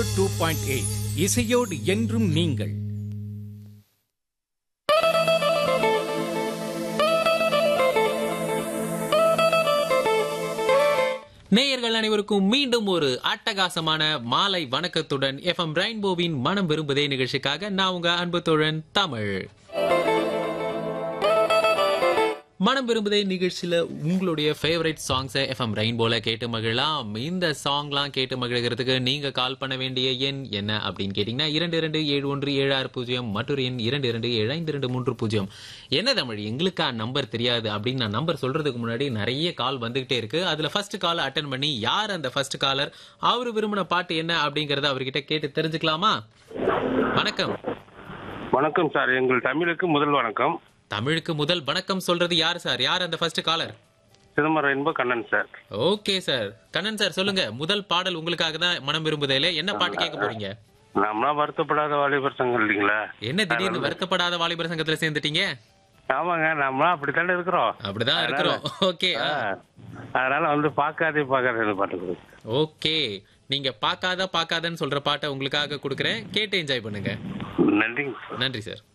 Zero two point eight இசையோடு என்றும் நீங்கள் நேயர்கள் அனைவருக்கும் மீண்டும் ஒரு அட்டகாசமான மாலை வணக்கத்துடன் எஃப்எம் ரெயின்போவின் மனம் விரும்புதே நிகழ்ச்சிக்காக நான் உங்க அன்பு தோழன் தமிழ் மனம் விரும்புதே நிகழ்ச்சியில உங்களுடைய ஃபேவரட் சாங்ஸை எஃப்எம் ரெயின்போல கேட்டு மகிழலாம் இந்த சாங்லாம் கேட்டு மகிழ்கிறதுக்கு நீங்க கால் பண்ண வேண்டிய எண் என்ன அப்படின்னு கேட்டீங்கன்னா இரண்டு இரண்டு ஏழு ஒன்று ஏழு ஆறு பூஜ்ஜியம் மற்றொரு எண் இரண்டு இரண்டு ஏழு ஐந்து இரண்டு மூன்று பூஜ்ஜியம் என்ன தமிழ் எங்களுக்கா நம்பர் தெரியாது அப்படின்னு நான் நம்பர் சொல்றதுக்கு முன்னாடி நிறைய கால் வந்துகிட்டே இருக்கு அதுல ஃபர்ஸ்ட் கால் அட்டன் பண்ணி யார் அந்த ஃபர்ஸ்ட் காலர் அவரு விரும்பின பாட்டு என்ன அப்படிங்கறத அவர்கிட்ட கேட்டு தெரிஞ்சுக்கலாமா வணக்கம் வணக்கம் சார் எங்கள் தமிழுக்கு முதல் வணக்கம் தமிழுக்கு முதல் வணக்கம் சொல்றது யார் சார் யார் அந்த ஃபர்ஸ்ட் காலர் சிதம்பரம் என்ப Kannan sir okay sir Kannan sir சொல்லுங்க முதல் பாடல் உங்களுக்காக தான் மனம் விரும்புதையில என்ன பாட்டு கேட்க போறீங்க நம்மளாம் வருத்தப்படாத வாலிபர் சங்கம் இல்லைங்களா என்ன திடீர்னு வருத்தப்படாத வாலிபர் சங்கத்துல சேர்ந்துட்டீங்க ஆமாங்க நம்மளாம் அப்படித்தானே இருக்கிறோம் அப்படிதான் இருக்கிறோம் ஓகே ஆ. அதனால வந்து பார்க்காதே பார்க்காதே பாட்டு கொடுங்க ஓகே நீங்க பார்க்காத பார்க்காதன்னு சொல்ற பாட்டை உங்களுக்காக கொடுக்குறேன் கேட்டு என்ஜாய் பண்ணுங்க நன்றிங்க சார் நன்றி சார்